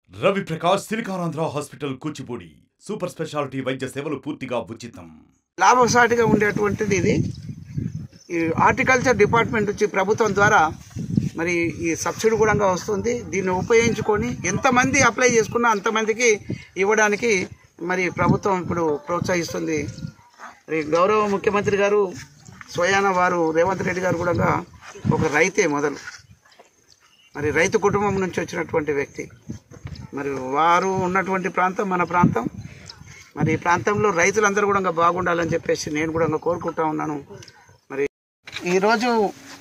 Ravi Prakash Siliconandhra hospital Kuchipudi super speciality వైద్య సేవలు పూర్తిగా ఉచితం లాభసాటిగా ఉండేటువంటిది ఇది ఈ హార్టికల్చర్ డిపార్ట్మెంట్ నుంచి ప్రభుత్వం ద్వారా మరి ఈ సబ్సిడీ కూడా వస్తుంది దీన్ని ఉపయోగించుకొని ఎంతమంది అప్లై చేసుకున్నా అంతమందికి ఇవ్వడానికి మరి ప్రభుత్వం ఇప్పుడు ప్రోత్సహిస్తుంది మరి గౌరవ ముఖ్యమంత్రి గారు స్వయాన వారు రేవంత్ రెడ్డి గారు కూడా ఒక రైతే మొదలు మరి రైతు కుటుంబం నుంచి వచ్చినటువంటి వ్యక్తి మరి వారు ఉన్నటువంటి ప్రాంతం మన ప్రాంతం మరి ఈ ప్రాంతంలో రైతులందరూ కూడా బాగుండాలని చెప్పేసి నేను కూడా కోరుకుంటా ఉన్నాను మరి ఈరోజు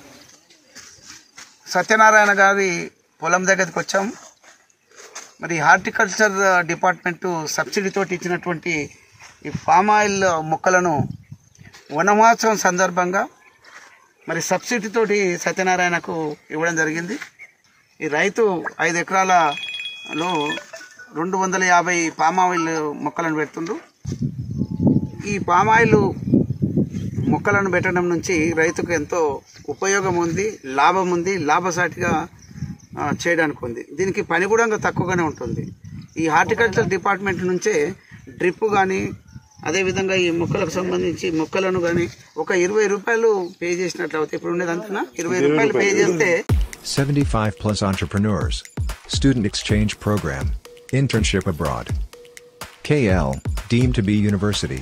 సత్యనారాయణ గారి పొలం దగ్గరికి వచ్చాం మరి హార్టికల్చర్ డిపార్ట్మెంటు సబ్సిడీతోటి ఇచ్చినటువంటి ఈ పామ్ ఆయిల్ మొక్కలను వనమహోత్సవం సందర్భంగా మరి సబ్సిడీతోటి సత్యనారాయణకు ఇవ్వడం జరిగింది ఈ రైతు ఐదు ఎకరాలలో రెండు వందల యాభై పామాయిల్ మొక్కలను పెడుతుండ్రు ఈ పామాయిల్ మొక్కలను పెట్టడం నుంచి రైతుకు ఎంతో ఉపయోగం ఉంది లాభం ఉంది లాభసాటిగా ఆ, చేయడానికి ఉంది దీనికి పని కూడా ఇంకా తక్కువగానే ఉంటుంది ఈ హార్టికల్చర్ డిపార్ట్మెంట్ నుంచే డ్రిప్ కానీ అదేవిధంగా ఈ మొక్కలకు సంబంధించి మొక్కలను కానీ ఒక ఇరవై రూపాయలు పే చేసినట్లు అవుతాయి ఇప్పుడు ఉండేది అంతనా ఇరవై రూపాయలు పే చేస్తే 75 plus entrepreneurs. Student exchange program. Internship abroad. KL, deemed to be university.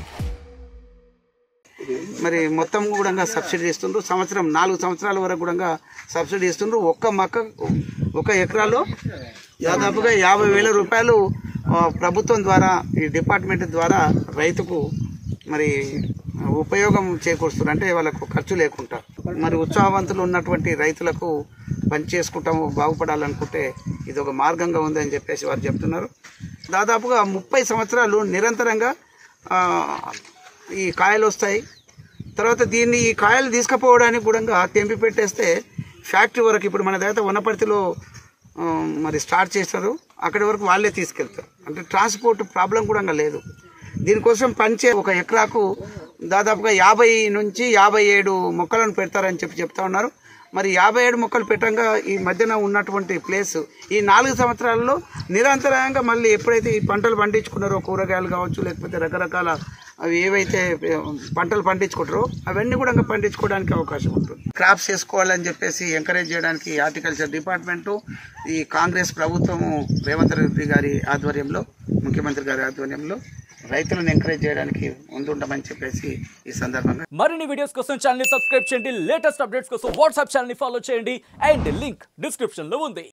మరి మొత్తం కూడా సబ్సిడీ ఇస్తుండ్రు సంవత్సరం నాలుగు సంవత్సరాల వరకు కూడా సబ్సిడీ ఇస్తుండ్రు ఒక్క మొక్క ఒక ఎకరాలో దాదాపుగా యాభై వేల రూపాయలు ఆ, ప్రభుత్వం ద్వారా ఈ డిపార్ట్మెంట్ ద్వారా రైతుకు మరి ఉపయోగం చేకూరుస్తున్నారు అంటే వాళ్ళకు ఖర్చు లేకుండా మరి ఉత్సాహవంతులు ఉన్నటువంటి రైతులకు పని చేసుకుంటాము బాగుపడాలనుకుంటే ఇది ఒక మార్గంగా ఉందని చెప్పేసి వారు చెప్తున్నారు దాదాపుగా ముప్పై సంవత్సరాలు నిరంతరంగా ఆ, ఈ కాయలు వస్తాయి తర్వాత దీన్ని ఈ కాయలు తీసుకుపోవడానికి కూడా తెంపి పెట్టేస్తే ఫ్యాక్టరీ వరకు ఇప్పుడు మన దగ్గర వనపర్తిలో ఆ, మరి స్టార్ట్ చేస్తారు అక్కడి వరకు వాళ్ళే తీసుకెళ్తారు అంటే ట్రాన్స్పోర్ట్ ప్రాబ్లం కూడా లేదు దీనికోసం పంచే ఒక ఎకరాకు దాదాపుగా యాభై నుంచి యాభై ఏడు మొక్కలను పెడతారని చెప్పి చెప్తా ఉన్నారు మరి యాభై ఏడు మొక్కలు పెట్టంగా ఈ మధ్యన ఉన్నటువంటి ప్లేస్ ఈ నాలుగు సంవత్సరాల్లో నిరంతరంగా మళ్ళీ ఎప్పుడైతే ఈ పంటలు పండించుకున్నారో కూరగాయలు కావచ్చు లేకపోతే రకరకాల అవి ఏవైతే ఆ, పంటలు పండించుకుంటారో అవన్నీ కూడా ఇంకా పండించుకోవడానికి అవకాశం ఉంటుంది క్రాప్స్ చేసుకోవాలని చెప్పేసి ఎంకరేజ్ చేయడానికి హార్టికల్చర్ డిపార్ట్మెంటు ఈ కాంగ్రెస్ ప్రభుత్వము రేవంత్ రెడ్డి గారి ఆధ్వర్యంలో ముఖ్యమంత్రి గారి ఆధ్వర్యంలో రైతులను ఎంకరేజ్ చేయడానికి ముందుంటామని చెప్పేసి ఈ సందర్భంగా మరిన్ని వీడియోస్ కోసం ఛానల్ ని సబ్స్క్రైబ్ చేయండి లేటెస్ట్ అప్డేట్స్ కోసం వాట్సాప్ ఛానల్ ని ఫాలో చేయండి అండ్ లింక్ డిస్క్రిప్షన్ లో ఉంది